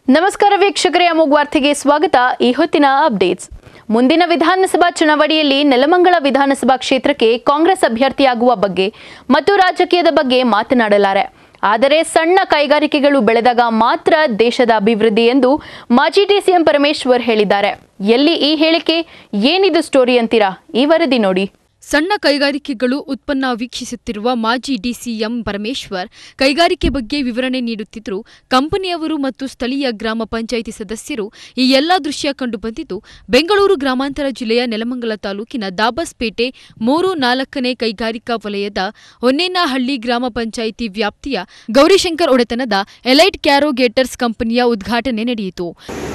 ನಮಸ್ಕಾರ ವೀಕ್ಷಕರೇ ಅಮೋಘ್ ವಾರ್ತೆಗೆ ಸ್ವಾಗತ ಈ ಹೊತ್ತಿನ ಅಪ್ಡೇಟ್ಸ್ ಮುಂದಿನ ವಿಧಾನಸಭಾ ಚುನಾವಣೆಯಲ್ಲಿ ನೆಲಮಂಗಲ ವಿಧಾನಸಭಾ ಕ್ಷೇತ್ರಕ್ಕೆ ಕಾಂಗ್ರೆಸ್ ಅಭ್ಯರ್ಥಿಯಾಗುವ ಬಗ್ಗೆ ಮತ್ತು ರಾಜಕೀಯದ ಬಗ್ಗೆ ಮಾತನಾಡಲಾರೆ ಆದರೆ ಸಣ್ಣ ಕೈಗಾರಿಕೆಗಳು ಬೆಳೆದಾಗ ಮಾತ್ರ ದೇಶದ ಅಭಿವೃದ್ಧಿ ಎಂದು ಮಾಜಿ ಡಿಸಿಎಂ ಪರಮೇಶ್ವರ್ ಹೇಳಿದ್ದಾರೆ ಎಲ್ಲಿ ಈ ಹೇಳಿಕೆ ಏನಿದು ಸ್ಟೋರಿ ಅಂತೀರಾ ಈ ವರದಿ ನೋಡಿ ಸಣ್ಣ ಕೈಗಾರಿಕೆಗಳು ಉತ್ಪನ್ನ ವೀಕ್ಷಿಸುತ್ತಿರುವ ಮಾಜಿ ಡಿಸಿಎಂ ಪರಮೇಶ್ವರ್ ಕೈಗಾರಿಕೆ ಬಗ್ಗೆ ವಿವರಣೆ ನೀಡುತ್ತಿದ್ದರು ಕಂಪನಿಯವರು ಮತ್ತು ಸ್ಥಳೀಯ ಗ್ರಾಮ ಪಂಚಾಯಿತಿ ಸದಸ್ಯರು ಈ ಎಲ್ಲಾ ದೃಶ್ಯ ಕಂಡುಬಂದಿದ್ದು ಬೆಂಗಳೂರು ಗ್ರಾಮಾಂತರ ಜಿಲ್ಲೆಯ ನೆಲಮಂಗಲ ತಾಲೂಕಿನ ದಾಬಸ್ಪೇಟೆ ಮೂರು ನಾಲ್ಕನೇ ಕೈಗಾರಿಕಾ ವಲಯದ ಹೊನ್ನೇನಹಳ್ಳಿ ಗ್ರಾಮ ಪಂಚಾಯಿತಿ ವ್ಯಾಪ್ತಿಯ ಗೌರಿಶಂಕರ್ ಒಡೆತನದ ಎಲೈಟ್ ಕ್ಯಾರೋಗೇಟರ್ಸ್ ಕಂಪನಿಯ ಉದ್ಘಾಟನೆ ನಡೆಯಿತು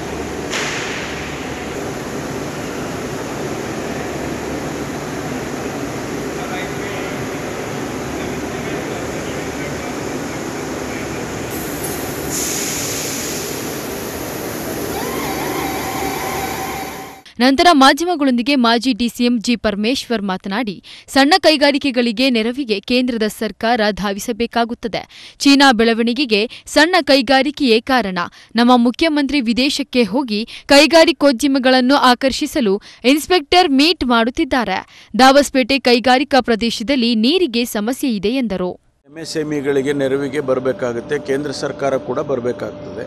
ನಂತರ ಮಾಧ್ಯಮಗಳೊಂದಿಗೆ ಮಾಜಿ ಡಿಸಿಎಂ ಜಿ ಪರಮೇಶ್ವರ್ ಮಾತನಾಡಿ ಸಣ್ಣ ಕೈಗಾರಿಕೆಗಳಿಗೆ ನೆರವಿಗೆ ಕೇಂದ್ರದ ಸರ್ಕಾರ ಧಾವಿಸಬೇಕಾಗುತ್ತದೆ ಚೀನಾ ಬೆಳವಣಿಗೆಗೆ ಸಣ್ಣ ಕೈಗಾರಿಕೆಯೇ ಕಾರಣ ನಮ್ಮ ಮುಖ್ಯಮಂತ್ರಿ ವಿದೇಶಕ್ಕೆ ಹೋಗಿ ಕೈಗಾರಿಕೋದ್ಯಮಿಗಳನ್ನು ಆಕರ್ಷಿಸಲು ಇನ್ಸ್ಪೆಕ್ಟರ್ ಮೀಟ್ ಮಾಡುತ್ತಿದ್ದಾರೆ ದಾಬಸ್ಪೇಟೆ ಕೈಗಾರಿಕಾ ಪ್ರದೇಶದಲ್ಲಿ ನೀರಿಗೆ ಸಮಸ್ಯೆ ಇದೆ ಎಂದರು ಎಮ್ ಎಸ್ ಎಮ್ ಇಗಳಿಗೆ ನೆರವಿಗೆ ಬರಬೇಕಾಗುತ್ತೆ ಕೇಂದ್ರ ಸರ್ಕಾರ ಕೂಡ ಬರಬೇಕಾಗ್ತದೆ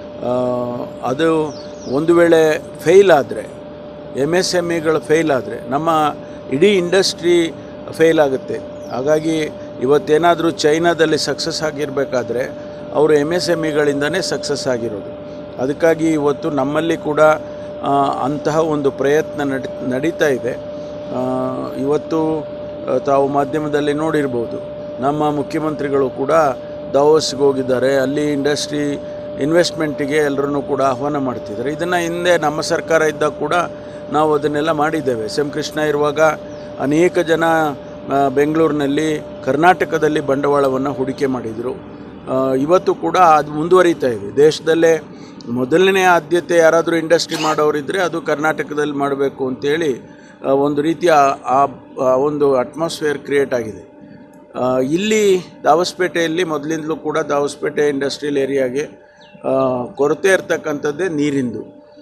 ಅದು ಒಂದು ವೇಳೆ ಫೇಲ್ ಆದರೆ ಎಮ್ ಎಸ್ ಎಮ್ ಇಗಳು ಫೇಲ್ ಆದರೆ ನಮ್ಮ ಇಡೀ ಇಂಡಸ್ಟ್ರಿ ಫೇಲ್ ಆಗುತ್ತೆ ಹಾಗಾಗಿ ಇವತ್ತೇನಾದರೂ ಚೈನಾದಲ್ಲಿ ಸಕ್ಸಸ್ ಆಗಿರಬೇಕಾದ್ರೆ ಅವರು ಎಮ್ ಎಸ್ ಎಮ್ ಇಗಳಿಂದನೇ ಸಕ್ಸಸ್ ಆಗಿರೋದು ಅದಕ್ಕಾಗಿ ಇವತ್ತು ನಮ್ಮಲ್ಲಿ ಕೂಡ ಆ, ಅಂತಹ ಒಂದು ಪ್ರಯತ್ನ ನಡಿ ನಡೀತಾ ಇದೆ ಆ, ಇವತ್ತು ಆ, ತಾವು ಮಾಧ್ಯಮದಲ್ಲಿ ನೋಡಿರ್ಬೋದು ನಮ್ಮ ಮುಖ್ಯಮಂತ್ರಿಗಳು ಕೂಡ ದಾವೋಸ್ಗೆ ಹೋಗಿದ್ದಾರೆ ಅಲ್ಲಿ ಇಂಡಸ್ಟ್ರಿ ಇನ್ವೆಸ್ಟ್ಮೆಂಟಿಗೆ ಎಲ್ಲರನ್ನೂ ಕೂಡ ಆಹ್ವಾನ ಮಾಡ್ತಿದ್ದಾರೆ ಇದನ್ನು ಹಿಂದೆ ನಮ್ಮ ಸರ್ಕಾರ ಇದ್ದಾಗ ಕೂಡ ನಾವು ಅದನ್ನೆಲ್ಲ ಮಾಡಿದ್ದೇವೆ ಎಸ್ ಎಂ ಕೃಷ್ಣ ಇರುವಾಗ ಅನೇಕ ಜನ ಆ, ಬೆಂಗಳೂರಿನಲ್ಲಿ ಕರ್ನಾಟಕದಲ್ಲಿ ಬಂಡವಾಳವನ್ನು ಹೂಡಿಕೆ ಮಾಡಿದರು ಆ, ಇವತ್ತು ಕೂಡ ಅದು ಮುಂದುವರಿತಾ ಇದೆ ದೇಶದಲ್ಲೇ ಮೊದಲನೇ ಆದ್ಯತೆ ಯಾರಾದರೂ ಇಂಡಸ್ಟ್ರಿ ಮಾಡೋರಿದ್ದರೆ ಅದು ಕರ್ನಾಟಕದಲ್ಲಿ ಮಾಡಬೇಕು ಅಂತೇಳಿ ಆ, ಒಂದು ರೀತಿಯ ಆ ಆ ಒಂದು ಅಟ್ಮಾಸ್ಫಿಯರ್ ಕ್ರಿಯೇಟ್ ಆಗಿದೆ ಆ, ಇಲ್ಲಿ ದಾವಸ್ಪೇಟೆಯಲ್ಲಿ ಮೊದಲಿಂದಲೂ ಕೂಡ ದಾವಸ್ಪೇಟೆ ಇಂಡಸ್ಟ್ರಿಯಲ್ ಏರಿಯಾಗೆ ಆ, ಕೊರತೆ ಇರ್ತಕ್ಕಂಥದ್ದೇ ನೀರಿಂದು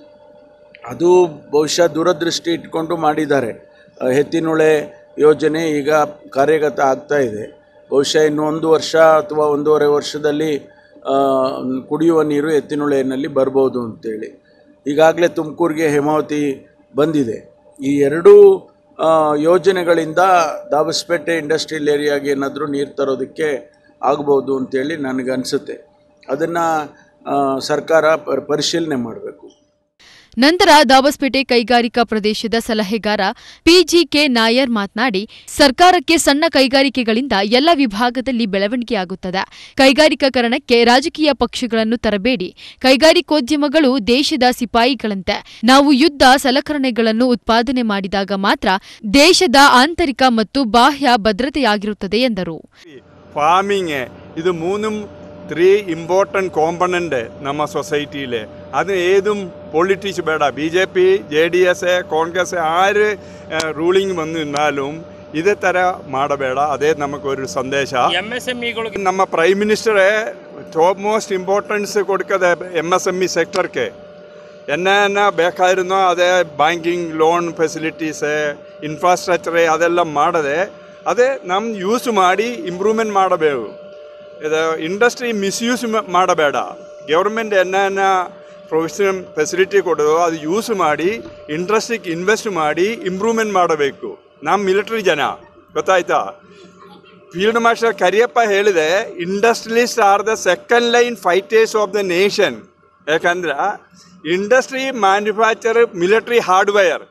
ಅದು ಬಹುಶಃ ದೂರದೃಷ್ಟಿ ಇಟ್ಕೊಂಡು ಮಾಡಿದ್ದಾರೆ ಆ, ಎತ್ತಿನೊಳೆ ಯೋಜನೆ ಈಗ ಕಾರ್ಯಗತ ಆಗ್ತಾ ಇದೆ ಬಹುಶಃ ಇನ್ನು ಒಂದು ವರ್ಷ ಅಥವಾ ಒಂದೂವರೆ ವರ್ಷದಲ್ಲಿ ಆ, ಕುಡಿಯುವ ನೀರು ಎತ್ತಿನೊಳೆಯಲ್ಲಿ ಬರ್ಬೋದು ಅಂತೇಳಿ ಈಗಾಗಲೇ ತುಮಕೂರಿಗೆ ಹೇಮಾವತಿ ಬಂದಿದೆ ಈ ಎರಡೂ ಆ, ಯೋಜನೆಗಳಿಂದ ದಾಬಸ್ಪೇಟೆ ಇಂಡಸ್ಟ್ರಿಯಲ್ ಏರಿಯಾಗೆ ಏನಾದರೂ ನೀರು ತರೋದಕ್ಕೆ ಆಗ್ಬೋದು ಅಂತೇಳಿ ನನಗನ್ಸುತ್ತೆ ಅದನ್ನು ಸರ್ಕಾರ ಪರ್ ಪರಿಶೀಲನೆ ಮಾಡಬೇಕು ನಂತರ ದಾಬಸ್ಪೇಟೆ ಕೈಗಾರಿಕಾ ಪ್ರದೇಶದ ಸಲಹೆಗಾರ ಪಿಜಿಕೆ ನಾಯರ್ ಮಾತನಾಡಿ ಸರ್ಕಾರಕ್ಕೆ ಸಣ್ಣ ಕೈಗಾರಿಕೆಗಳಿಂದ ಎಲ್ಲ ವಿಭಾಗದಲ್ಲಿ ಬೆಳವಣಿಗೆಯಾಗುತ್ತದೆ ಕೈಗಾರಿಕೀಕರಣಕ್ಕೆ ರಾಜಕೀಯ ಪಕ್ಷಗಳನ್ನು ತರಬೇಡಿ ಕೈಗಾರಿಕೋದ್ಯಮಗಳು ದೇಶದ ಸಿಪಾಯಿಗಳಂತೆ ನಾವು ಯುದ್ಧ ಸಲಕರಣೆಗಳನ್ನು ಉತ್ಪಾದನೆ ಮಾಡಿದಾಗ ಮಾತ್ರ ದೇಶದ ಆಂತರಿಕ ಮತ್ತು ಬಾಹ್ಯ ಭದ್ರತೆಯಾಗಿರುತ್ತದೆ ಎಂದರು ഫാമിങ് ഇത് മൂന്നും ത്രീ ഇമ്പോർട്ടൻറ്റ് കോമ്പണൻ്റ് നമ്മ സൊസൈറ്റിയിൽ അത് ഏതും പൊളിറ്റിക്സ് ಬೇಡ B J P J D S Congress ಆರು ರೂಲಿಂಗ್ ಬಂದು ನಿನ್ನಾലും ಇದೇ ಥರ ಮಾಡಬೇಡ ಅದೇ ನಮಗೊಂದು ಸಂದೇಶ ಎಮ್ ಎಸ್ ಎಮ್ ಇಗಳು ನಮ್ಮ ಪ್ರೈಮ್ ಮಿನಿಸ್ಟರೇ ಟಾಪ್ ಮೋಸ್ಟ್ ಇಂಪಾರ್ಟೆನ್ಸ್ ಕೊಡ್ಕದೆ ಎಮ್ ಎಸ್ ಎಮ್ ಇ ಸೆಕ್ಟರ್ಗೆ ಎನ್ನ ಬೇಕಾയിരുന്നೋ ಅದೇ ಬ್ಯಾಂಕಿಂಗ್ ಲೋನ್ ಫೆಸಿಲಿಟೀಸ್ ಇನ್ಫ್ರಾಸ್ಟ್ರಕ್ಚರ್ ಅದೆಲ್ಲ ಮಾಡದೆ ಅದೇ ನಮ್ಮ ಯೂಸ್ ಮಾಡಿ ಇಂಪ್ರೂವ್ಮೆಂಟ್ ಮಾಡಬೇಕು ಇದು ಇಂಡಸ್ಟ್ರಿ ಮಿಸ್ಯೂಸ್ ಮಾಡಬೇಡ ಗೌರ್ಮೆಂಟ್ ಎನ್ನ ಪ್ರೊಫೆಷನಲ್ ಫೆಸಿಲಿಟಿ ಕೊಡೋದು ಅದು ಯೂಸ್ ಮಾಡಿ ಇಂಡಸ್ಟ್ರಿಗೆ ಇನ್ವೆಸ್ಟ್ ಮಾಡಿ ಇಂಪ್ರೂವ್ಮೆಂಟ್ ಮಾಡಬೇಕು ನಮ್ಮ ಮಿಲಿಟರಿ ಜನ ಗೊತ್ತಾಯ್ತಾ ಫೀಲ್ಡ್ ಮಾರ್ಷಲ್ ಕರಿಯಪ್ಪ ಹೇಳಿದೆ industrialist are the second line fighters of the nation ಯಾಕಂದ್ರೆ industry manufacture military hardware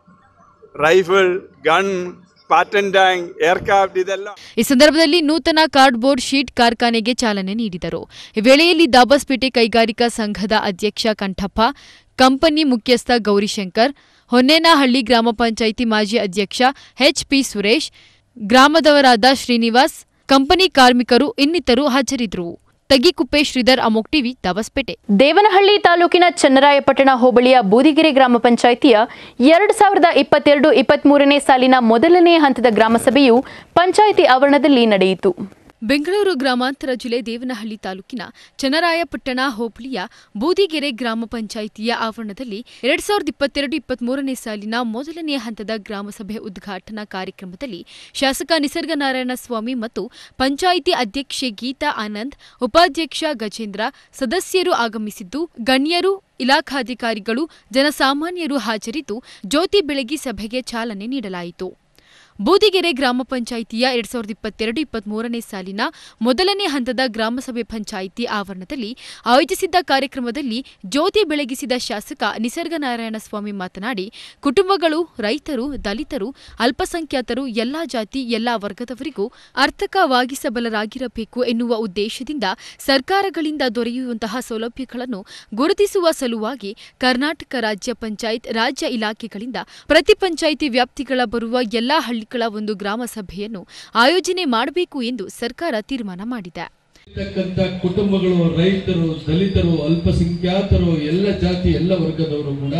rifle gun Patton tank aircraft ಇದೆಲ್ಲ ಈ ಸಂದರ್ಭದಲ್ಲಿ ನೂತನ ಕಾರ್ಡ್ಬೋರ್ಡ್ ಶೀಟ್ ಕಾರ್ಖಾನೆಗೆ ಚಾಲನೆ ನೀಡಿದರು ಈ ವೇಳೆಯಲ್ಲಿ ದಾಬಸ್ಪೇಟೆ ಕೈಗಾರಿಕಾ ಸಂಘದ ಅಧ್ಯಕ್ಷ ಕಂಠಪ್ಪ ಕಂಪನಿ ಮುಖ್ಯಸ್ಥ ಗೌರಿಶಂಕರ್ ಹೊನ್ನೇನಹಳ್ಳಿ ಗ್ರಾಮ ಪಂಚಾಯಿತಿ ಮಾಜಿ ಅಧ್ಯಕ್ಷ ಎಚ್ಪಿ ಸುರೇಶ್ ಗ್ರಾಮದವರಾದ ಶ್ರೀನಿವಾಸ್ ಕಂಪನಿ ಕಾರ್ಮಿಕರು ಇನ್ನಿತರು ಹಾಜರಿದ್ದರು ತಗಿಕುಪ್ಪೆ ಶ್ರೀಧರ್ ಅಮೋಕ್ ಟಿವಿ ದಾಬಸ್ಪೇಟೆ ದೇವನಹಳ್ಳಿ ತಾಲೂಕಿನ ಚನ್ನರಾಯಪಟ್ಟಣ ಹೋಬಳಿಯ ಬೂದಿಗೆರೆ ಗ್ರಾಮ ಪಂಚಾಯಿತಿಯ ಎರಡು ಸಾವಿರದ ಇಪ್ಪತ್ತೆರಡು ಇಪ್ಪತ್ಮೂರನೇ ಸಾಲಿನ ಮೊದಲನೇ ಹಂತದ ಗ್ರಾಮಸಭೆಯು ಪಂಚಾಯಿತಿ ಆವರಣದಲ್ಲಿ ನಡೆಯಿತು ಬೆಂಗಳೂರು ಗ್ರಾಮಾಂತರ ಜಿಲ್ಲೆ ದೇವನಹಳ್ಳಿ ತಾಲೂಕಿನ ಚನ್ನರಾಯಪಟ್ಟಣ ಹೋಬಳಿಯ ಬೂದಿಗೆರೆ ಗ್ರಾಮ ಪಂಚಾಯಿತಿಯ ಆವರಣದಲ್ಲಿ ಎರಡ್ ಸಾವಿರದ ಇಪ್ಪತ್ತೆರಡು ಇಪ್ಪತ್ಮೂರನೇ ಸಾಲಿನ ಮೊದಲನೇ ಹಂತದ ಗ್ರಾಮಸಭೆ ಉದ್ಘಾಟನಾ ಕಾರ್ಯಕ್ರಮದಲ್ಲಿ ಶಾಸಕ ನಿಸರ್ಗನಾರಾಯಣ ಸ್ವಾಮಿ ಮತ್ತು ಪಂಚಾಯಿತಿ ಅಧ್ಯಕ್ಷೆ ಗೀತಾ ಆನಂದ್ ಉಪಾಧ್ಯಕ್ಷ ಗಜೇಂದ್ರ ಸದಸ್ಯರು ಆಗಮಿಸಿದ್ದು ಗಣ್ಯರು ಇಲಾಖಾಧಿಕಾರಿಗಳು ಜನಸಾಮಾನ್ಯರು ಹಾಜರಿದ್ದು ಜ್ಯೋತಿ ಬೆಳಗಿ ಸಭೆಗೆ ಚಾಲನೆ ನೀಡಲಾಯಿತು ಬೂದಿಗೆರೆ ಗ್ರಾಮ ಪಂಚಾಯಿತಿಯ ಎರಡ್ ಸಾವಿರದ ಇಪ್ಪತ್ತೆರಡು ಇಪ್ಪತ್ಮೂರನೇ ಸಾಲಿನ ಮೊದಲನೇ ಹಂತದ ಗ್ರಾಮಸಭೆ ಪಂಚಾಯಿತಿ ಆವರಣದಲ್ಲಿ ಆಯೋಜಿಸಿದ್ದ ಕಾರ್ಯಕ್ರಮದಲ್ಲಿ ಜ್ಯೋತಿ ಬೆಳಗಿಸಿದ ಶಾಸಕ ನಿಸರ್ಗನಾರಾಯಣ ಸ್ವಾಮಿ ಮಾತನಾಡಿ ಕುಟುಂಬಗಳು ರೈತರು ದಲಿತರು ಅಲ್ಪಸಂಖ್ಯಾತರು ಎಲ್ಲಾ ಜಾತಿ ಎಲ್ಲಾ ವರ್ಗದವರಿಗೂ ಅರ್ಥಕವಾಗಿಸಬಲರಾಗಿರಬೇಕು ಎನ್ನುವ ಉದ್ದೇಶದಿಂದ ಸರ್ಕಾರಗಳಿಂದ ದೊರೆಯುವಂತಹ ಸೌಲಭ್ಯಗಳನ್ನು ಗುರುತಿಸುವ ಸಲುವಾಗಿ ಕರ್ನಾಟಕ ರಾಜ್ಯ ಪಂಚಾಯತ್ ರಾಜ್ಯ ಇಲಾಖೆಗಳಿಂದ ಪ್ರತಿ ಪಂಚಾಯಿತಿ ವ್ಯಾಪ್ತಿಗಳ ಬರುವ ಎಲ್ಲಾ ಹಳ್ಳಿಗಳ ಒಂದು ಗ್ರಾಮ ಸಭೆಯನ್ನು ಆಯೋಜನೆ ಮಾಡಬೇಕು ಎಂದು ಸರ್ಕಾರ ತೀರ್ಮಾನ ಮಾಡಿದೆ ಇರ್ತಕ್ಕಂಥ ಕುಟುಂಬಗಳು ರೈತರು ದಲಿತರು ಅಲ್ಪಸಂಖ್ಯಾತರು ಎಲ್ಲ ಜಾತಿ ಎಲ್ಲ ವರ್ಗದವರು ಕೂಡ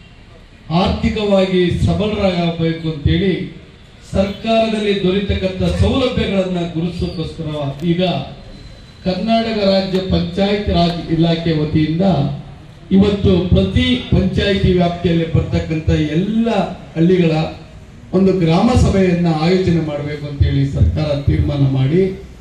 ಆರ್ಥಿಕವಾಗಿ ಸಬಲರಾಗಬೇಕು ಅಂತೇಳಿ ಸರ್ಕಾರದಲ್ಲಿ ದೊರೆತಕ್ಕಂಥ ಸೌಲಭ್ಯಗಳನ್ನ ಗುರುತಿಸೋಕ್ಕೋಸ್ಕರ ಈಗ ಕರ್ನಾಟಕ ರಾಜ್ಯ ಪಂಚಾಯತ್ ರಾಜ್ ಇಲಾಖೆ ವತಿಯಿಂದ ಇವತ್ತು ಪ್ರತಿ ಪಂಚಾಯಿತಿ ವ್ಯಾಪ್ತಿಯಲ್ಲಿ ಬರ್ತಕ್ಕಂಥ ಎಲ್ಲ ಹಳ್ಳಿಗಳ ಒಂದು ಗ್ರಾಮ ಸಭೆಯನ್ನ ಆಯೋಜನೆ ಮಾಡಬೇಕು ಅಂತೇಳಿ ಸರ್ಕಾರ ತೀರ್ಮಾನ ಮಾಡಿ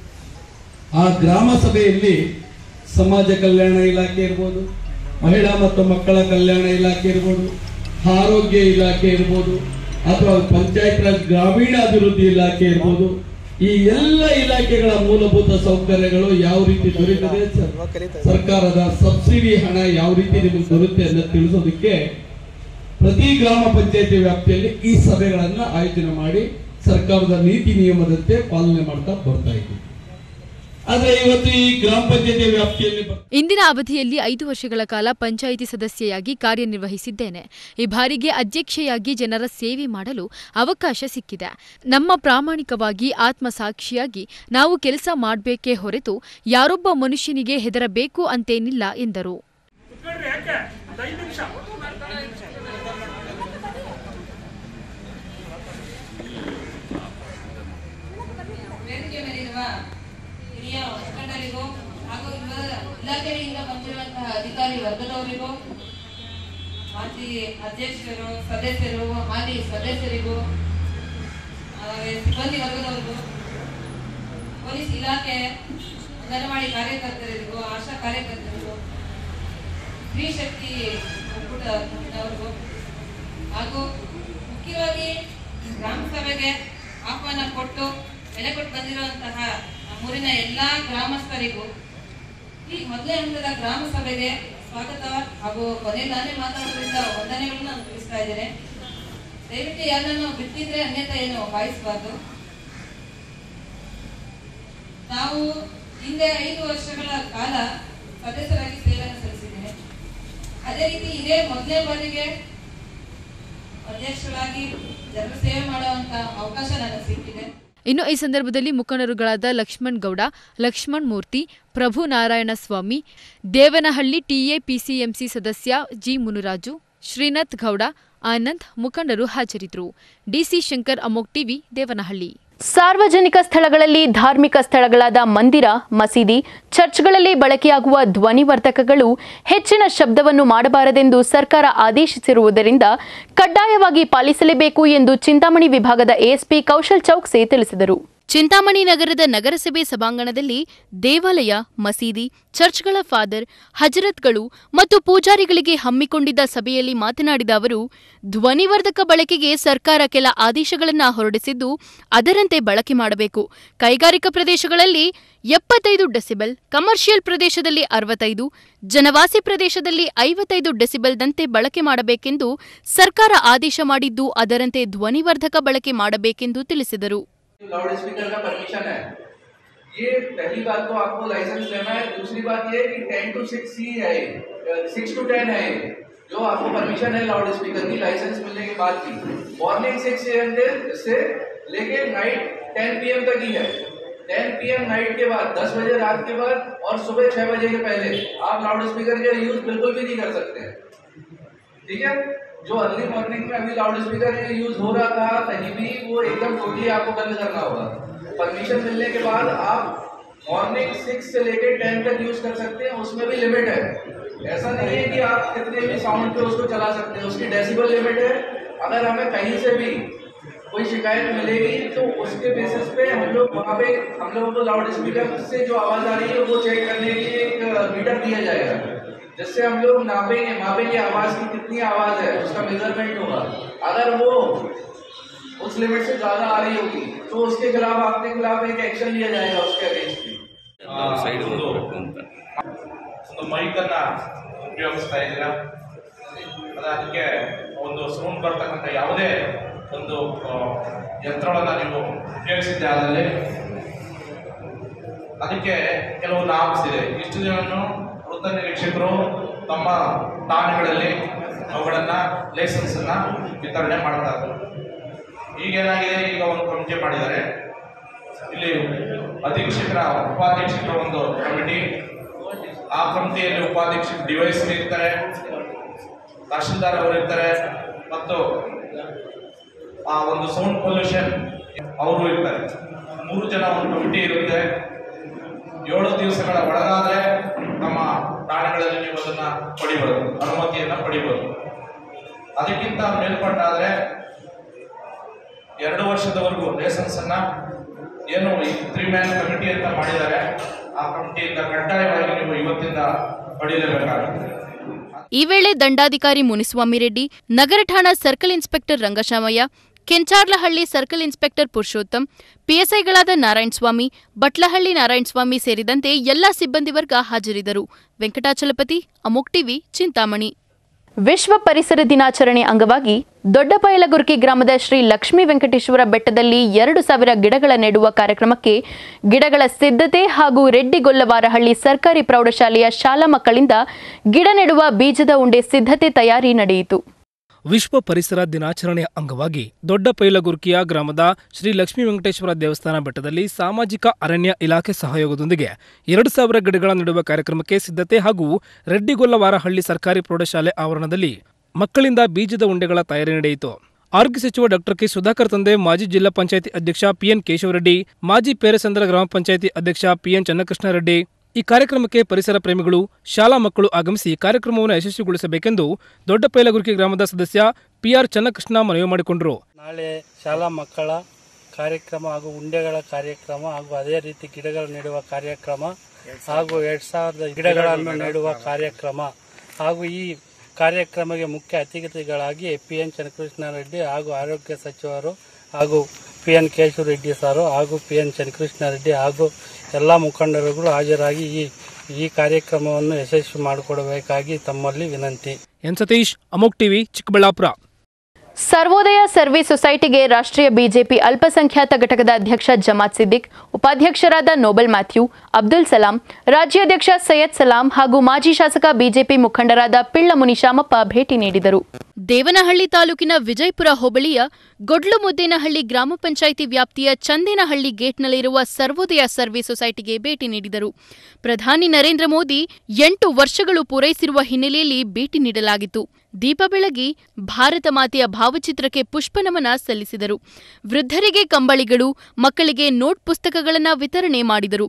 ಆ ಗ್ರಾಮ ಸಭೆಯಲ್ಲಿ ಸಮಾಜ ಕಲ್ಯಾಣ ಇಲಾಖೆ ಇರ್ಬೋದು ಮಹಿಳಾ ಮತ್ತು ಮಕ್ಕಳ ಕಲ್ಯಾಣ ಇಲಾಖೆ ಇರ್ಬೋದು ಆರೋಗ್ಯ ಇಲಾಖೆ ಇರ್ಬೋದು ಅಥವಾ ಪಂಚಾಯತ್ ರಾಜ್ ಗ್ರಾಮೀಣಾಭಿವೃದ್ಧಿ ಇಲಾಖೆ ಇರ್ಬೋದು ಈ ಎಲ್ಲ ಇಲಾಖೆಗಳ ಮೂಲಭೂತ ಸೌಕರ್ಯಗಳು ಯಾವ ರೀತಿ ದೊರೆಯುತ್ತದೆ ಸ- ಸರ್ಕಾರದ ಸಬ್ಸಿಡಿ ಹಣ ಯಾವ ರೀತಿ ನಿಮಗೆ ದೊರೆಯುತ್ತೆ ಅಂತ ತಿಳಿಸೋದಕ್ಕೆ ಪ್ರತಿ ಗ್ರಾಮ ಪಂಚಾಯತಿ ವ್ಯಾಪ್ತಿಯಲ್ಲಿ ಈ ಸಭೆಗಳನ್ನ ಆಯೋಜನೆ ಮಾಡಿ ಸರ್ಕಾರದ ನೀತಿ ನಿಯಮದಂತೆ ಪಾಲನೆ ಮಾಡ್ತಾ ಬರ್ತಾ ಇದ್ದೀವಿ ಆದ್ರೆ ಇವತ್ತು ಈ ಗ್ರಾಮ ಪಂಚಾಯತಿ ವ್ಯಾಪ್ತಿಯಲ್ಲಿ ಬರ್- ಇಂದಿನ ಅವಧಿಯಲ್ಲಿ ಐದು ವರ್ಷಗಳ ಕಾಲ ಪಂಚಾಯಿತಿ ಸದಸ್ಯೆಯಾಗಿ ಕಾರ್ಯನಿರ್ವಹಿಸಿದ್ದೇನೆ ಈ ಬಾರಿಗೆ ಅಧ್ಯಕ್ಷೆಯಾಗಿ ಜನರ ಸೇವೆ ಮಾಡಲು ಅವಕಾಶ ಸಿಕ್ಕಿದೆ ನಮ್ಮ ಪ್ರಾಮಾಣಿಕವಾಗಿ ಆತ್ಮಸಾಕ್ಷಿಯಾಗಿ ನಾವು ಕೆಲಸ ಮಾಡಬೇಕೇ ಹೊರತು ಯಾರೊಬ್ಬ ಮನುಷ್ಯನಿಗೆ ಹೆದರಬೇಕು ಅಂತೇನಿಲ್ಲ ಎಂದರು ವೇದಿಕೆ ಮೇಲಿರುವ ಹಿರಿಯ ಮುಖಂಡರಿಗೂ ಹಾಗೂ ಇವರ ಇಲಾಖೆಯಿಂದ ಬಂದಿರುವಂತಹ ಅಧಿಕಾರಿ ವರ್ಗದವರಿಗೂ ಮಾಜಿ ಅಧ್ಯಕ್ಷರು ಸದಸ್ಯರು ಮಾಜಿ ಸದಸ್ಯರಿಗೂ ಹಾಗೆ ಸಿಬ್ಬಂದಿ ವರ್ಗದವರಿಗೂ ಪೊಲೀಸ್ ಇಲಾಖೆ ಅಂಗನವಾಡಿ ಕಾರ್ಯಕರ್ತರಿಗೂ ಆಶಾ ಕಾರ್ಯಕರ್ತರಿಗೂ ಸ್ತ್ರೀ ಶಕ್ತಿ ಒಕ್ಕೂಟದವರಿಗೂ ಹಾಗೂ ಮುಖ್ಯವಾಗಿ ಗ್ರಾಮ ಸಭೆಗೆ ಆಹ್ವಾನ ಕೊಟ್ಟು ಬೆಲೆ ಕೊಟ್ಟು ಬಂದಿರುವಂತಹ ನಮ್ಮೂರಿನ ಎಲ್ಲಾ ಗ್ರಾಮಸ್ಥರಿಗೂ ಈ ಮೊದಲನೇ ಹಂತದ ಗ್ರಾಮ ಸಭೆಗೆ ಸ್ವಾಗತ ಹಾಗೂ ಕೊನೆಯಲ್ಲಿ ನಾನೇ ಮಾತಾಡೋದ್ರಿಂದ ವಂದನೆಗಳನ್ನ ನಾನು ತಿಳಿಸ್ತಾ ಇದ್ದೇನೆ ದಯವಿಟ್ಟು ಯಾರನ್ನು ಬಿಟ್ಟಿದ್ರೆ ಅನ್ಯತಾ ಏನು ಭಾವಿಸಬಾರ್ದು ನಾವು ಹಿಂದೆ ಐದು ವರ್ಷಗಳ ಕಾಲ ಸದಸ್ಯರಾಗಿ ಸೇವೆಯನ್ನು ಸಲ್ಲಿಸಿದ್ದೇನೆ ಅದೇ ರೀತಿ ಇದೇ ಮೊದಲನೇ ಬಾರಿಗೆ ಅಧ್ಯಕ್ಷರಾಗಿ ಜನರ ಸೇವೆ ಮಾಡುವಂತ ಅವಕಾಶ ನನಗೆ ಸಿಕ್ಕಿದೆ ಇನ್ನು ಈ ಸಂದರ್ಭದಲ್ಲಿ ಮುಖಂಡರುಗಳಾದ ಲಕ್ಷ್ಮಣ್ ಗೌಡ ಲಕ್ಷ್ಮಣ್ ಮೂರ್ತಿ ಪ್ರಭು ನಾರಾಯಣ ಸ್ವಾಮಿ ದೇವನಹಳ್ಳಿ ಟಿಎಪಿಸಿಎಂಸಿ ಸದಸ್ಯ ಜಿ ಮುನುರಾಜು ಶ್ರೀನಾಥ್ ಗೌಡ ಆನಂದ್ ಮುಖಂಡರು ಹಾಜರಿದ್ದರು ಡಿಸಿ ಶಂಕರ್ ಅಮೋಕ್ ಟಿವಿ ದೇವನಹಳ್ಳಿ ಸಾರ್ವಜನಿಕ ಸ್ಥಳಗಳಲ್ಲಿ ಧಾರ್ಮಿಕ ಸ್ಥಳಗಳಾದ ಮಂದಿರ ಮಸೀದಿ ಚರ್ಚ್ಗಳಲ್ಲಿ ಬಳಕೆಯಾಗುವ ಧ್ವನಿವರ್ಧಕಗಳು ಹೆಚ್ಚಿನ ಶಬ್ದವನ್ನು ಮಾಡಬಾರದೆಂದು ಸರ್ಕಾರ ಆದೇಶಿಸಿರುವುದರಿಂದ ಕಡ್ಡಾಯವಾಗಿ ಪಾಲಿಸಲೇಬೇಕು ಎಂದು ಚಿಂತಾಮಣಿ ವಿಭಾಗದ ಎಎಸ್ಪಿ ಕೌಶಲ್ ಚೌಕ್ಸಿ ತಿಳಿಸಿದರು ಚಿಂತಾಮಣಿ ನಗರದ ನಗರಸಭೆ ಸಭಾಂಗಣದಲ್ಲಿ ದೇವಾಲಯ ಮಸೀದಿ ಚರ್ಚ್ಗಳ ಫಾದರ್ ಹಜರತ್ಗಳು ಮತ್ತು ಪೂಜಾರಿಗಳಿಗೆ ಹಮ್ಮಿಕೊಂಡಿದ್ದ ಸಭೆಯಲ್ಲಿ ಮಾತನಾಡಿದ ಅವರು ಧ್ವನಿವರ್ಧಕ ಬಳಕೆಗೆ ಸರ್ಕಾರ ಕೆಲ ಆದೇಶಗಳನ್ನು ಹೊರಡಿಸಿದ್ದು ಅದರಂತೆ ಬಳಕೆ ಮಾಡಬೇಕು ಕೈಗಾರಿಕಾ ಪ್ರದೇಶಗಳಲ್ಲಿ ಎಪ್ಪತ್ತೈದು ಡೆಸಿಬಲ್ ಕಮರ್ಷಿಯಲ್ ಪ್ರದೇಶದಲ್ಲಿ ಅರವತ್ತೈದು ಜನವಾಸಿ ಪ್ರದೇಶದಲ್ಲಿ ಐವತ್ತೈದು ಡೆಸಿಬಲ್ದಂತೆ ಬಳಕೆ ಮಾಡಬೇಕೆಂದು ಸರ್ಕಾರ ಆದೇಶ ಮಾಡಿದ್ದು ಅದರಂತೆ ಧ್ವನಿವರ್ಧಕ ಬಳಕೆ ಮಾಡಬೇಕೆಂದು ತಿಳಿಸಿದರು लाउड स्पीकर का परमिशन है ये पहली बात तो आपको लाइसेंस लेना है दूसरी बात ये कि टेन टू सिक्स ही है सिक्स टू टेन है ये। जो आपको परमिशन है लाउड स्पीकर की लाइसेंस मिलने के बाद की मॉर्निंग सिक्स एम से लेके नाइट टेन पी तक ही है टेन पी नाइट के बाद दस बजे रात के बाद और सुबह छह बजे के पहले आप लाउड स्पीकर का यूज बिल्कुल भी नहीं कर सकते हैं ठीक है जो अर्ली मॉर्निंग में अभी लाउड स्पीकर यूज हो रहा था कहीं भी वो एकदम टोटली आपको बंद करना होगा परमिशन मिलने के बाद आप मॉर्निंग सिक्स से लेकर टेन तक यूज कर सकते हैं उसमें भी लिमिट है ऐसा नहीं है कि आप कितने भी साउंड पे उसको चला सकते हैं उसकी डेसिबल लिमिट है अगर हमें कहीं से भी कोई शिकायत मिलेगी तो उसके बेसिस पे हम लोग वहाँ पे हम लोगों को लाउड स्पीकर से जो आवाज़ आ रही है वो चेक करने के लिए एक मीटर दिया जाएगा जिससे हम लोग नापेंगे मापेंगे आवाज़ की कितनी आवाज़ है उसका मेजरमेंट होगा अगर वो उस लिमिट से ज़्यादा आ रही होगी तो उसके खिलाफ आपके खिलाफ एक एक्शन लिया जाएगा उसके अगेंस्ट भी ಒಂದು ಒಂದು ಮೈಕನ್ನು ಉಪಯೋಗಿಸ್ತಾ ಇದ್ದೀರಾ ಅದು ಅದಕ್ಕೆ ಒಂದು ಸೌಂಡ್ ಬರ್ತಕ್ಕಂಥ ಯಾವುದೇ ಒಂದು ಆ, ಯಂತ್ರವನ್ನು ನೀವು ಉಪಯೋಗಿಸಿದ್ದೆ ಆದಲ್ಲಿ ಅದಕ್ಕೆ ಕೆಲವು ನಾಮ್ಸ್ ಇದೆ ಇಷ್ಟು ದಿನವನ್ನು ವೃತ್ತ ನಿರೀಕ್ಷಕರು ತಮ್ಮ ಠಾಣೆಗಳಲ್ಲಿ ಅವುಗಳನ್ನು ಲೈಸೆನ್ಸನ್ನು ವಿತರಣೆ ಮಾಡ್ತಾ ಇದ್ರು ಈಗೇನಾಗಿದೆ ಈಗ ಒಂದು ಕಮಿಟಿ ಮಾಡಿದ್ದಾರೆ ಇಲ್ಲಿ ಅಧೀಕ್ಷಕರ ಉಪಾಧೀಕ್ಷಕರ ಒಂದು ಕಮಿಟಿ ಆ ಕಮಿಟಿಯಲ್ಲಿ ಉಪಾಧೀಕ್ಷಕ ಡಿವೈಸ್ ಇರ್ತಾರೆ ತಹಶೀಲ್ದಾರ್ ಅವರು ಇರ್ತಾರೆ ಮತ್ತು ಆ ಒಂದು ಸೌಂಡ್ ಪೊಲ್ಯೂಷನ್ ಅವರು ಇರ್ತಾರೆ ಮೂರು ಜನ ಒಂದು ಕಮಿಟಿ ಇರುತ್ತೆ ಏಳು ದಿವಸಗಳ ಒಳಗಾದರೆ ನಮ್ಮ ಠಾಣೆಗಳಲ್ಲಿ ನೀವು ಅದನ್ನು ಪಡಿಬೋದು ಅನುಮತಿಯನ್ನು ಪಡಿಬೋದು ಅದಕ್ಕಿಂತ ಮೇಲ್ಪಟ್ಟಾದರೆ ಎರಡು ವರ್ಷದವರೆಗೂ ಲೈಸೆನ್ಸನ್ನು ಏನು ಈ ತ್ರೀ ಮ್ಯಾನ್ ಕಮಿಟಿ ಅಂತ ಮಾಡಿದ್ದಾರೆ ಆ ಕಮಿಟಿಯಿಂದ ಕಡ್ಡಾಯವಾಗಿ ನೀವು ಇವತ್ತಿಂದ ಪಡೆಯಲೇಬೇಕಾಗುತ್ತೆ ಈ ವೇಳೆ ದಂಡಾಧಿಕಾರಿ ಮುನಿಸ್ವಾಮಿ ರೆಡ್ಡಿ ನಗರ ಠಾಣಾ circle inspector Rangashamaiah Kencharlahalli circle inspector Purushottam ಪಿಎಸ್ಐಗಳಾದ ನಾರಾಯಣಸ್ವಾಮಿ ಬಟ್ಲಹಳ್ಳಿ ನಾರಾಯಣಸ್ವಾಮಿ ಸೇರಿದಂತೆ ಎಲ್ಲಾ ಸಿಬ್ಬಂದಿ ವರ್ಗ ಹಾಜರಿದ್ದರು ವೆಂಕಟಾಚಲಪತಿ ಅಮೋಕ್ ಟಿವಿ ಚಿಂತಾಮಣಿ ವಿಶ್ವ ಪರಿಸರ ದಿನಾಚರಣೆ ಅಂಗವಾಗಿ ದೊಡ್ಡಬಯಲಗುರ್ಕಿ ಗ್ರಾಮದ ಶ್ರೀ ಲಕ್ಷ್ಮೀ ವೆಂಕಟೇಶ್ವರ ಬೆಟ್ಟದಲ್ಲಿ ಎರಡು ಸಾವಿರ ಗಿಡಗಳ ನೆಡುವ ಕಾರ್ಯಕ್ರಮಕ್ಕೆ ಗಿಡಗಳ ಸಿದ್ಧತೆ ಹಾಗೂ ರೆಡ್ಡಿಗೊಲ್ಲವಾರಹಳ್ಳಿ ಸರ್ಕಾರಿ ಪ್ರೌಢಶಾಲೆಯ ಶಾಲಾ ಮಕ್ಕಳಿಂದ ಗಿಡ ನೆಡುವ ಬೀಜದ ಉಂಡೆ ಸಿದ್ಧತೆ ತಯಾರಿ ನಡೆಯಿತು ವಿಶ್ವ ಪರಿಸರ ದಿನಾಚರಣೆಯ ಅಂಗವಾಗಿ ದೊಡ್ಡ ಪೈಲಗುರ್ಕಿಯ ಗ್ರಾಮದ ಶ್ರೀ ಲಕ್ಷ್ಮೀ ವೆಂಕಟೇಶ್ವರ ದೇವಸ್ಥಾನ ಬೆಟ್ಟದಲ್ಲಿ ಸಾಮಾಜಿಕ ಅರಣ್ಯ ಇಲಾಖೆ ಸಹಯೋಗದೊಂದಿಗೆ ಎರಡು ಸಾವಿರ ಗಿಡಗಳ ನೆಡುವ ಕಾರ್ಯಕ್ರಮಕ್ಕೆ ಸಿದ್ಧತೆ ಹಾಗೂ ರೆಡ್ಡಿಗೊಲ್ಲವಾರಹಳ್ಳಿ ಸರ್ಕಾರಿ ಪ್ರೌಢಶಾಲೆ ಆವರಣದಲ್ಲಿ ಮಕ್ಕಳಿಂದ ಬೀಜದ ಉಂಡೆಗಳ ತಯಾರಿ ನಡೆಯಿತು ಆರೋಗ್ಯ ಸಚಿವ ಡಾಕ್ಟರ್ ಕೆ ಸುಧಾಕರ್ ತಂದೆ ಮಾಜಿ ಜಿಲ್ಲಾ ಪಂಚಾಯಿತಿ ಅಧ್ಯಕ್ಷ ಪಿಎನ್ ಕೇಶವರೆಡ್ಡಿ ಮಾಜಿ ಪೇರೆಸಂದ್ರ ಗ್ರಾಮ ಪಂಚಾಯಿತಿ ಅಧ್ಯಕ್ಷ ಪಿಎನ್ ಚನ್ನಕೃಷ್ಣರೆಡ್ಡಿ ಈ ಕಾರ್ಯಕ್ರಮಕ್ಕೆ ಪರಿಸರ ಪ್ರೇಮಿಗಳು ಶಾಲಾ ಮಕ್ಕಳು ಆಗಮಿಸಿ ಕಾರ್ಯಕ್ರಮವನ್ನು ಯಶಸ್ವಿಗೊಳಿಸಬೇಕೆಂದು ದೊಡ್ಡಪೈಲಗುರ್ಕಿ ಗ್ರಾಮದ ಸದಸ್ಯ ಪಿಆರ್ ಚನ್ನಕೃಷ್ಣ ಮನವಿ ಮಾಡಿಕೊಂಡರು ನಾಳೆ ಶಾಲಾ ಮಕ್ಕಳ ಕಾರ್ಯಕ್ರಮ ಹಾಗೂ ಉಂಡೆಗಳ ಕಾರ್ಯಕ್ರಮ ಹಾಗೂ ಅದೇ ರೀತಿ ಗಿಡಗಳು ನೆಡುವ ಕಾರ್ಯಕ್ರಮ ಹಾಗೂ ಎರಡ್ ಸಾವಿರದ ಗಿಡಗಳನ್ನು ನೆಡುವ ಕಾರ್ಯಕ್ರಮ ಹಾಗೂ ಈ ಕಾರ್ಯಕ್ರಮಕ್ಕೆ ಮುಖ್ಯ ಅತಿಥಿಗಳಾಗಿ ಪಿ ಎನ್ ಚನ್ನಕೃಷ್ಣ ರೆಡ್ಡಿ ಹಾಗೂ ಆರೋಗ್ಯ ಸಚಿವರು ಹಾಗೂ ಪಿ ಎನ್ ಕೇಶವ ರೆಡ್ಡಿ ಸಾರು ಹಾಗೂ ಪಿ ಎನ್ ಚನ್ನಕೃಷ್ಣ ರೆಡ್ಡಿ ಹಾಗೂ ಎಲ್ಲ ಮುಖಂಡರುಗಳು ಹಾಜರಾಗಿ ಈ ಈ ಕಾರ್ಯಕ್ರಮವನ್ನು ಯಶಸ್ವಿ ಮಾಡಿಕೊಡಬೇಕಾಗಿ ತಮ್ಮಲ್ಲಿ ವಿನಂತಿ ಎನ್ ಸತೀಶ್ ಅಮೋಕ್ ಟಿವಿ ಚಿಕ್ಕಬಳ್ಳಾಪುರ ಸರ್ವೋದಯ ಸರ್ವಿಸ್ ಸೊಸೈಟಿಗೆ ರಾಷ್ಟ್ರೀಯ ಬಿಜೆಪಿ ಅಲ್ಪಸಂಖ್ಯಾತ ಘಟಕದ ಅಧ್ಯಕ್ಷ ಜಮಾತ್ ಸಿದ್ದಿಕ್ ಉಪಾಧ್ಯಕ್ಷರಾದ ನೋಬಲ್ ಮ್ಯಾಥ್ಯೂ ಅಬ್ದುಲ್ ಸಲಾಂ ರಾಜ್ಯಾಧ್ಯಕ್ಷ ಸೈಯದ್ ಸಲಾಂ ಹಾಗೂ ಮಾಜಿ ಶಾಸಕ ಬಿಜೆಪಿ ಮುಖಂಡರಾದ ಪಿಳ್ಳ ಮುನಿಶಾಮಪ್ಪ ಭೇಟಿ ನೀಡಿದರು ದೇವನಹಳ್ಳಿ ತಾಲೂಕಿನ ವಿಜಯಪುರ ಹೋಬಳಿಯ ಗೊಡ್ಲು ಮುದ್ದೇನಹಳ್ಳಿ ಗ್ರಾಮ ಪಂಚಾಯಿತಿ ವ್ಯಾಪ್ತಿಯ ಚಂದೇನಹಳ್ಳಿ ಗೇಟ್ನಲ್ಲಿರುವ ಸರ್ವೋದಯ ಸರ್ವಿಸ್ ಸೊಸೈಟಿಗೆ ಭೇಟಿ ನೀಡಿದರು ಪ್ರಧಾನಿ ನರೇಂದ್ರ ಮೋದಿ ಎಂಟು ವರ್ಷಗಳು ಪೂರೈಸಿರುವ ಹಿನ್ನೆಲೆಯಲ್ಲಿ ಭೇಟಿ ನೀಡಲಾಗಿತ್ತು ದೀಪ ಬೆಳಗಿ ಭಾರತ ಮಾತೆಯ ಭಾವಚಿತ್ರಕ್ಕೆ ಪುಷ್ಪನಮನ ಸಲ್ಲಿಸಿದರು ವೃದ್ಧರಿಗೆ ಕಂಬಳಿಗಳು ಮಕ್ಕಳಿಗೆ ನೋಟ್ ಪುಸ್ತಕಗಳನ್ನು ವಿತರಣೆ ಮಾಡಿದರು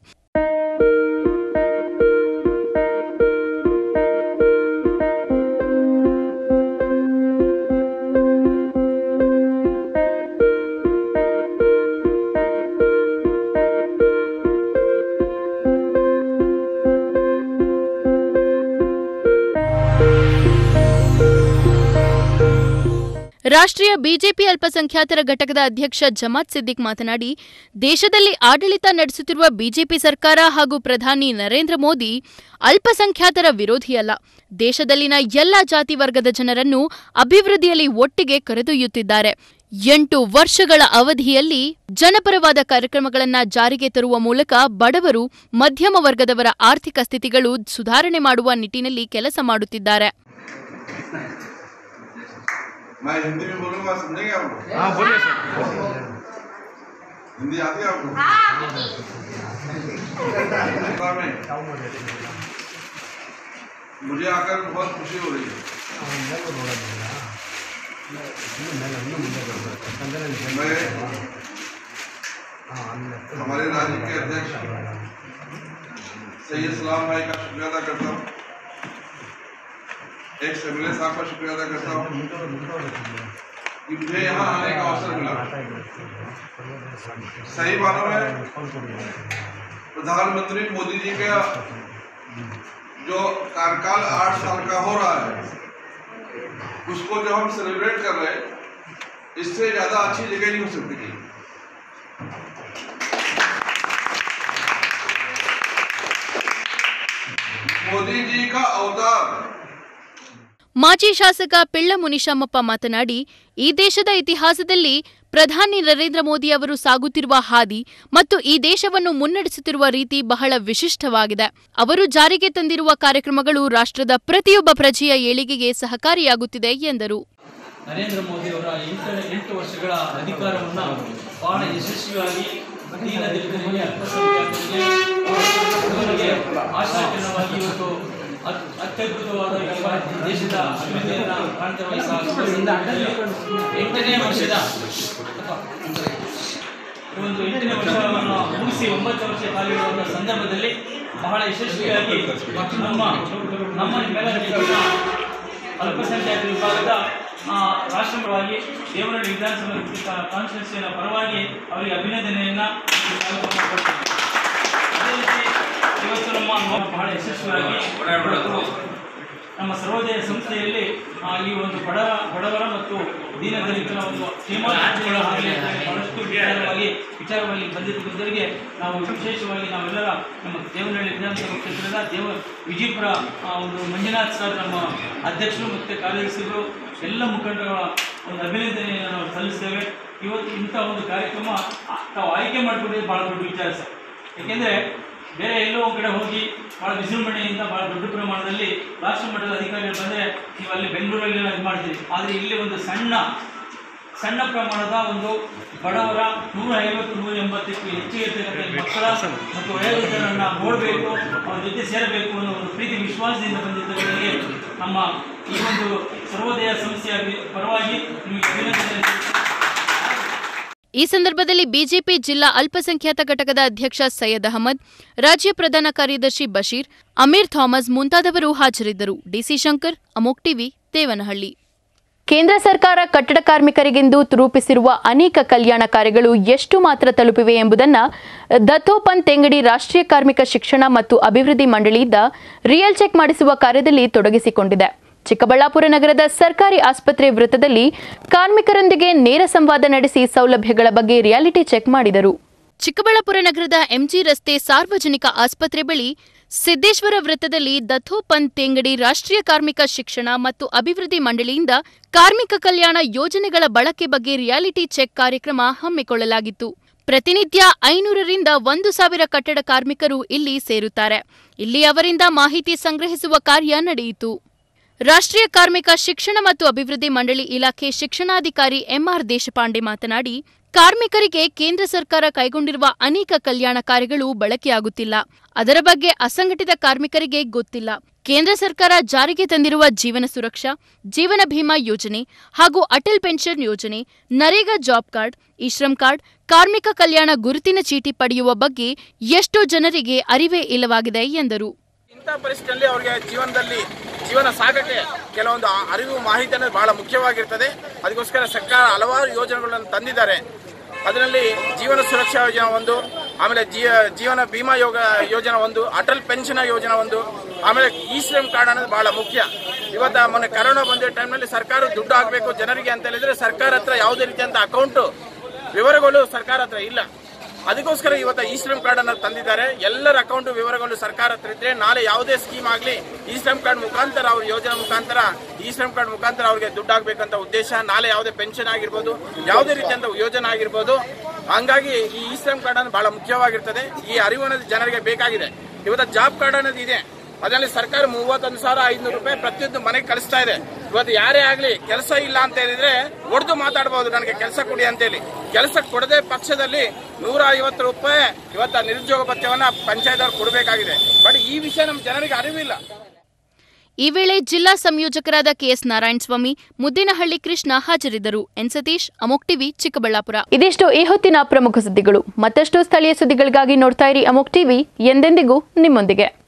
ರಾಷ್ಟ್ರೀಯ ಬಿಜೆಪಿ ಅಲ್ಪಸಂಖ್ಯಾತರ ಘಟಕದ ಅಧ್ಯಕ್ಷ ಜಮಾತ್ ಸಿದ್ದಿಕ್ ಮಾತನಾಡಿ ದೇಶದಲ್ಲಿ ಆಡಳಿತ ನಡೆಸುತ್ತಿರುವ ಬಿಜೆಪಿ ಸರ್ಕಾರ ಹಾಗೂ ಪ್ರಧಾನಿ ನರೇಂದ್ರ ಮೋದಿ ಅಲ್ಪಸಂಖ್ಯಾತರ ವಿರೋಧಿಯಲ್ಲ ದೇಶದಲ್ಲಿನ ಎಲ್ಲ ಜಾತಿ ವರ್ಗದ ಜನರನ್ನು ಅಭಿವೃದ್ಧಿಯಲ್ಲಿ ಒಟ್ಟಿಗೆ ಕರೆದೊಯ್ಯುತ್ತಿದ್ದಾರೆ ಎಂಟು ವರ್ಷಗಳ ಅವಧಿಯಲ್ಲಿ ಜನಪರವಾದ ಕಾರ್ಯಕ್ರಮಗಳನ್ನು ಜಾರಿಗೆ ತರುವ ಮೂಲಕ ಬಡವರು ಮಧ್ಯಮ ವರ್ಗದವರ ಆರ್ಥಿಕ ಸ್ಥಿತಿಗಳು ಸುಧಾರಣೆ ಮಾಡುವ ನಿಟ್ಟಿನಲ್ಲಿ ಕೆಲಸ ಮಾಡುತ್ತಿದ್ದಾರೆ मैं हिंदी में बोलूंगा समझेंगे आप हाँ बोलिए सर हिंदी आती है आपको हाँ में मुझे आकर बहुत खुशी हो रही है मैं हमारे राज्य के अध्यक्ष सैयद सलाम भाई का शुक्रिया अदा करता हूँ एक एम साहब का शुक्रिया अदा करता हूँ कि मुझे यहाँ आने का अवसर मिला सही मानों में प्रधानमंत्री मोदी जी का जो कार्यकाल आठ साल का हो रहा है उसको जो हम सेलिब्रेट कर रहे हैं इससे ज्यादा अच्छी जगह नहीं हो सकती थी मोदी जी का अवतार ಮಾಜಿ ಶಾಸಕ ಪಿಳ್ಳ ಮುನಿಶಾಮಪ್ಪ ಮಾತನಾಡಿ ಈ ದೇಶದ ಇತಿಹಾಸದಲ್ಲಿ ಪ್ರಧಾನಿ ನರೇಂದ್ರ ಮೋದಿ ಅವರು ಸಾಗುತ್ತಿರುವ ಹಾದಿ ಮತ್ತು ಈ ದೇಶವನ್ನು ಮುನ್ನಡೆಸುತ್ತಿರುವ ರೀತಿ ಬಹಳ ವಿಶಿಷ್ಟವಾಗಿದೆ ಅವರು ಜಾರಿಗೆ ತಂದಿರುವ ಕಾರ್ಯಕ್ರಮಗಳು ರಾಷ್ಟ್ರದ ಪ್ರತಿಯೊಬ್ಬ ಪ್ರಜೆಯ ಏಳಿಗೆಗೆ ಸಹಕಾರಿಯಾಗುತ್ತಿದೆ ಎಂದರು ನರೇಂದ್ರ ಮೋದಿ ಅವರ ಎಂಟು ಎಂಟು ವರ್ಷಗಳ ಅಧಿಕಾರವನ್ನು ಬಹಳ ಯಶಸ್ವಿಯಾಗಿ ದೀನ ದಲಿತರಿಗೆ ಅಲ್ಪಸಂಖ್ಯಾತರಿಗೆ ಅವರಿಗೆ ಆಶಾಕಿರಣವಾಗಿ ಇವತ್ತು ಅತ್- ಅತ್ಯದ್ಭುತವಾದ ಈ ದೇಶದ ಅಭಿವೃದ್ಧಿಯನ್ನು ಕಾಣ್ತಿರುವ ಈ ಸಂದರ್ಭದಲ್ಲಿ ಎಂಟನೇ ವರ್ಷದ ಈ ಒಂದು ಎಂಟನೇ ವರ್ಷವನ್ನು ಮುಗಿಸಿ ಒಂಬತ್ತು ವರ್ಷ ಕಾಲಿಡುವಂಥ ಸಂದರ್ಭದಲ್ಲಿ ಬಹಳ ಯಶಸ್ವಿಯಾಗಿ ನಮ್ಮ ನಮ್ಮ ನಿಮ್ಮೆಲ್ಲರ ಜೊತೆಗಿನ ಅಲ್ಪಸಂಖ್ಯಾತ ವಿಭಾಗದ ಆ, ರಾಷ್ಟ್ರಪರವಾಗಿ ದೇವನಹಳ್ಳಿ ವಿಧಾನಸಭಾ ಕಾನ್ಸ್ಟಿಟ್ಯೂನ್ಸಿಯ ಪರವಾಗಿ ಅವರಿಗೆ ಅಭಿನಂದನೆಯನ್ನ ಸ್ವಾಗತವನ್ನ ಕೊಡ್ತೇನೆ. ಅದೇ ರೀತಿ ಇವತ್ತು ನಮ್ಮ ನಮ್ಮ ಬಹಳ ಯಶಸ್ವಿಯಾಗಿ ಇವತ್ತು ನಮ್ಮ ಸರ್ವೋದಯ ಸಂಸ್ಥೆಯಲ್ಲಿ ಆ, ಈ ಒಂದು ಬಡ ಬಡವರ ಮತ್ತು ದೀನದಲಿತರ ಒಂದು ಕ್ಷೇಮಾಭಿವೃದ್ಧಿಗಳ ಹಾಗೆ ಬಹಳಷ್ಟು ವಿಚಾರವಾಗಿ ವಿಚಾರವಾಗಿ ಬಂದಿದ್ದವರಿಗೆ ನಾವು ವಿಶೇಷವಾಗಿ ನಾವೆಲ್ಲರ ನಮ್ಮ ದೇವನಹಳ್ಳಿ ವಿಧಾನಸಭಾ ಕ್ಷೇತ್ರದ ದೇವ ವಿಜಯಪುರ ಆ, ಒಂದು ಮಂಜುನಾಥ್ ಸರ್ ನಮ್ಮ ಅಧ್ಯಕ್ಷರು ಮತ್ತು ಕಾರ್ಯದರ್ಶಿಗಳು ಎಲ್ಲ ಮುಖಂಡರ ಒಂದು ಅಭಿನಂದನೆಯನ್ನು ನಾವು ಸಲ್ಲಿಸ್ತೇವೆ ಇವತ್ತು ಇಂಥ ಒಂದು ಕಾರ್ಯಕ್ರಮ ಆ, ತಾವು ಆಯ್ಕೆ ಮಾಡಿಕೊಂಡಿದ್ದು ಭಾಳ ದೊಡ್ಡ ವಿಚಾರ ಸರ್ ಏಕೆಂದರೆ ಬೇರೆ ಎಲ್ಲೋ ಒಂದು ಕಡೆ ಹೋಗಿ ಭಾಳ ವಿಜೃಂಭಣೆಯಿಂದ ಭಾಳ ದೊಡ್ಡ ಪ್ರಮಾಣದಲ್ಲಿ ರಾಷ್ಟ್ರ ಮಟ್ಟದ ಅಧಿಕಾರಿಗಳು ಬಂದರೆ ನೀವು ಅಲ್ಲಿ ಬೆಂಗಳೂರಲ್ಲಿ ಇದು ಮಾಡ್ತೀರಿ ಆದರೆ ಇಲ್ಲಿ ಒಂದು ಸಣ್ಣ ಸಣ್ಣ ಪ್ರಮಾಣದ ಒಂದು ಬಡವರ ನೂರ ಐವತ್ತು ನೂರ ಎಂಬತ್ತಕ್ಕೂ ಹೆಚ್ಚಿಗೆ ಇರ್ತಕ್ಕಂಥ ಈ ಮಕ್ಕಳ ಮತ್ತು ವಯೋವೃದ್ಧರನ್ನು ನೋಡಬೇಕು ಅವ್ರ ಜೊತೆ ಸೇರಬೇಕು ಅನ್ನೋ ಒಂದು ಪ್ರೀತಿ ವಿಶ್ವಾಸದಿಂದ ಬಂದಿದ್ದವರಿಗೆ ನಮ್ಮ ಈ ಒಂದು ಸರ್ವೋದಯ ಸಂಸ್ಥೆಯ ಪರವಾಗಿ ನಿಮಗೆ ಅಭಿನಂದನೆ ಈ ಸಂದರ್ಭದಲ್ಲಿ ಬಿಜೆಪಿ ಜಿಲ್ಲಾ ಅಲ್ಪಸಂಖ್ಯಾತ ಘಟಕದ ಅಧ್ಯಕ್ಷ ಸೈಯದ್ ಅಹಮದ್ ರಾಜ್ಯ ಪ್ರಧಾನ ಕಾರ್ಯದರ್ಶಿ ಬಶೀರ್ ಅಮೀರ್ ಥಾಮಸ್ ಮುಂತಾದವರು ಹಾಜರಿದ್ದರು ಡಿಸಿ ಶಂಕರ್ ಅಮೋಕ್ ಟಿವಿ ದೇವನಹಳ್ಳಿ ಕೇಂದ್ರ ಸರ್ಕಾರ ಕಟ್ಟಡ ಕಾರ್ಮಿಕರಿಗೆಂದು ರೂಪಿಸಿರುವ ಅನೇಕ ಕಲ್ಯಾಣ ಕಾರ್ಯಗಳು ಎಷ್ಟು ಮಾತ್ರ ತಲುಪಿವೆ ಎಂಬುದನ್ನು ದತ್ತೋಪಂತ್ ತೆಂಗಡಿ ರಾಷ್ಟ್ರೀಯ ಕಾರ್ಮಿಕ ಶಿಕ್ಷಣ ಮತ್ತು ಅಭಿವೃದ್ಧಿ ಮಂಡಳಿಯಿಂದ ರಿಯಲ್ ಚೆಕ್ ಮಾಡಿಸುವ ಕಾರ್ಯದಲ್ಲಿ ತೊಡಗಿಸಿಕೊಂಡಿದೆ ಚಿಕ್ಕಬಳ್ಳಾಪುರ ನಗರದ ಸರ್ಕಾರಿ ಆಸ್ಪತ್ರೆ ವೃತ್ತದಲ್ಲಿ ಕಾರ್ಮಿಕರೊಂದಿಗೆ ನೇರ ಸಂವಾದ ನಡೆಸಿ ಸೌಲಭ್ಯಗಳ ಬಗ್ಗೆ ರಿಯಾಲಿಟಿ ಚೆಕ್ ಮಾಡಿದರು ಚಿಕ್ಕಬಳ್ಳಾಪುರ ನಗರದ ಎಂಜಿ ರಸ್ತೆ ಸಾರ್ವಜನಿಕ ಆಸ್ಪತ್ರೆ ಬಳಿ ಸಿದ್ದೇಶ್ವರ ವೃತ್ತದಲ್ಲಿ ದಥೋಪಂತ್ ತೇಂಗಡಿ ರಾಷ್ಟ್ರೀಯ ಕಾರ್ಮಿಕ ಶಿಕ್ಷಣ ಮತ್ತು ಅಭಿವೃದ್ಧಿ ಮಂಡಳಿಯಿಂದ ಕಾರ್ಮಿಕ ಕಲ್ಯಾಣ ಯೋಜನೆಗಳ ಬಳಕೆ ಬಗ್ಗೆ ರಿಯಾಲಿಟಿ ಚೆಕ್ ಕಾರ್ಯಕ್ರಮ ಹಮ್ಮಿಕೊಳ್ಳಲಾಗಿತ್ತು ಪ್ರತಿನಿತ್ಯ ಐನೂರರಿಂದ ಒಂದು ಸಾವಿರ ಕಟ್ಟಡ ಕಾರ್ಮಿಕರು ಇಲ್ಲಿ ಸೇರುತ್ತಾರೆ ಇಲ್ಲಿ ಅವರಿಂದ ಮಾಹಿತಿ ಸಂಗ್ರಹಿಸುವ ಕಾರ್ಯ ನಡೆಯಿತು ರಾಷ್ಟ್ರೀಯ ಕಾರ್ಮಿಕ ಶಿಕ್ಷಣ ಮತ್ತು ಅಭಿವೃದ್ಧಿ ಮಂಡಳಿ ಇಲಾಖೆ ಶಿಕ್ಷಣಾಧಿಕಾರಿ ಎಂಆರ್ ದೇಶಪಾಂಡೆ ಮಾತನಾಡಿ ಕಾರ್ಮಿಕರಿಗೆ ಕೇಂದ್ರ ಸರ್ಕಾರ ಕೈಗೊಂಡಿರುವ ಅನೇಕ ಕಲ್ಯಾಣ ಕಾರ್ಯಗಳು ಬಳಕೆಯಾಗುತ್ತಿಲ್ಲ ಅದರ ಬಗ್ಗೆ ಅಸಂಘಟಿತ ಕಾರ್ಮಿಕರಿಗೆ ಗೊತ್ತಿಲ್ಲ ಕೇಂದ್ರ ಸರ್ಕಾರ ಜಾರಿಗೆ ತಂದಿರುವ ಜೀವನ ಸುರಕ್ಷಾ ಜೀವನ ಭೀಮಾ ಯೋಜನೆ ಹಾಗೂ ಅಟಲ್ ಪೆನ್ಷನ್ ಯೋಜನೆ ನರೇಗಾ ಜಾಬ್ ಕಾರ್ಡ್ ಈ ಶ್ರಮ್ ಕಾರ್ಡ್ ಕಾರ್ಮಿಕ ಕಲ್ಯಾಣ ಗುರುತಿನ ಚೀಟಿ ಪಡೆಯುವ ಬಗ್ಗೆ ಎಷ್ಟೋ ಜನರಿಗೆ ಅರಿವೇ ಇಲ್ಲವಾಗಿದೆ ಎಂದರು ಇಂಥ ಪರಿಸ್ಥಿತಿಯಲ್ಲಿ ಅವರಿಗೆ ಜೀವನದಲ್ಲಿ ಜೀವನ ಸಾಗಕ್ಕೆ ಕೆಲವೊಂದು ಆ- ಅರಿವು ಮಾಹಿತಿ ಅನ್ನೋದು ಬಹಳ ಮುಖ್ಯವಾಗಿರ್ತದೆ ಅದಕ್ಕೋಸ್ಕರ ಸರ್ಕಾರ ಹಲವಾರು ಯೋಜನೆಗಳನ್ನು ತಂದಿದ್ದಾರೆ ಅದರಲ್ಲಿ ಜೀವನ ಸುರಕ್ಷಾ ಯೋಜನೆ ಒಂದು ಆಮೇಲೆ ಜೀ- ಜೀವನ ಭೀಮಾ ಯೋಗ ಯೋಜನೆ ಒಂದು ಅಟಲ್ ಪೆನ್ಷನ್ ಯೋಜನೆ ಒಂದು ಆಮೇಲೆ ಇ ಶ್ರಮ್ ಕಾರ್ಡ್ ಅನ್ನೋದು ಬಹಳ ಮುಖ್ಯ ಇವತ್ತು ಮೊನ್ನೆ ಕರೋನಾ ಬಂದಿರೋ ಟೈಮ್ನಲ್ಲಿ ಸರ್ಕಾರ ದುಡ್ಡು ಹಾಕಬೇಕು ಜನರಿಗೆ ಅಂತ ಹೇಳಿದ್ರೆ ಸರ್ಕಾರ ಹತ್ರ ಯಾವುದೇ ರೀತಿಯಂತ ಅಕೌಂಟ್ ವಿವರಗಳು ಸರ್ಕಾರ ಹತ್ರ ಇಲ್ಲ ಅದಕ್ಕೋಸ್ಕರ ಇವತ್ತು ಇ ಶ್ರಮ್ ಕಾರ್ಡ್ ಅನ್ನು ತಂದಿದ್ದಾರೆ ಎಲ್ಲರ ಅಕೌಂಟ್ ವಿವರಗಳು ಸರ್ಕಾರ ಹತ್ರ ಇದ್ರೆ ನಾಳೆ ಯಾವುದೇ ಸ್ಕೀಮ್ ಆಗಲಿ ಇ ಶ್ರಮ್ ಕಾರ್ಡ್ ಮುಖಾಂತರ ಅವ್ರ ಯೋಜನೆ ಮುಖಾಂತರ ಇ ಶ್ರಮ್ ಕಾರ್ಡ್ ಮುಖಾಂತರ ಅವ್ರಿಗೆ ದುಡ್ಡು ಹಾಕ್ಬೇಕಂತ ಉದ್ದೇಶ ನಾಳೆ ಯಾವುದೇ ಪೆನ್ಷನ್ ಆಗಿರ್ಬೋದು ಯಾವುದೇ ರೀತಿಯಂತ ಯೋಜನೆ ಆಗಿರ್ಬೋದು ಹಂಗಾಗಿ ಈ ಇ ಶ್ರಮ್ ಕಾರ್ಡ್ ಅನ್ನೋದು ಬಹಳ ಮುಖ್ಯವಾಗಿರ್ತದೆ ಈ ಅರಿವು ಅನ್ನೋದು ಜನರಿಗೆ ಬೇಕಾಗಿದೆ ಇವತ್ತು ಜಾಬ್ ಕಾರ್ಡ್ ಅನ್ನೋದು ಇದೆ ಅದರಲ್ಲಿ ಸರ್ಕಾರ ಮೂವತ್ತೊಂದು ಸಾವಿರ ಐದುನೂರು ರೂಪಾಯಿ ಪ್ರತಿಯೊಂದು ಮನೆಗೆ ಕಳಿಸ್ತಾ ಇದೆ ಇವತ್ತು ಯಾರೇ ಆಗ್ಲಿ ಕೆಲಸ ಇಲ್ಲ ಅಂತ ಹೇಳಿದ್ರೆ ಹೊಡೆದು ಮಾತಾಡಬಹುದು ನನಗೆ ಕೆಲಸ ಕೊಡಿ ಅಂತೇಳಿ ಕೆಲಸ ಕೊಡದೆ ಪಕ್ಷದಲ್ಲಿ ನೂರ ಐವತ್ತು ರೂಪಾಯಿ ಇವತ್ತು ನಿರುದ್ಯೋಗ ಭತ್ಯವನ್ನ ಪಂಚಾಯತ್ ಅವ್ರು ಕೊಡಬೇಕಾಗಿದೆ ಬಟ್ ಈ ವಿಷಯ ನಮ್ಮ ಜನರಿಗೆ ಅರಿವಿಲ್ಲ ಈ ವೇಳೆ ಜಿಲ್ಲಾ ಸಂಯೋಜಕರಾದ ಕೆಎಸ್ ನಾರಾಯಣಸ್ವಾಮಿ ಮುದ್ದಿನಹಳ್ಳಿ ಕೃಷ್ಣ ಹಾಜರಿದ್ದರು ಎನ್ ಸತೀಶ್ ಅಮೋಕ್ ಟಿವಿ ಚಿಕ್ಕಬಳ್ಳಾಪುರ ಇದಿಷ್ಟು ಈ ಹೊತ್ತಿನ ಪ್ರಮುಖ ಸುದ್ದಿಗಳು ಮತ್ತಷ್ಟು ಸ್ಥಳೀಯ ಸುದ್ದಿಗಳಿಗಾಗಿ ನೋಡ್ತಾ ಇರಿ ಅಮೋಕ್ ಟಿವಿ ಎಂದೆಂದಿಗೂ ನಿಮ್ಮೊಂದಿಗೆ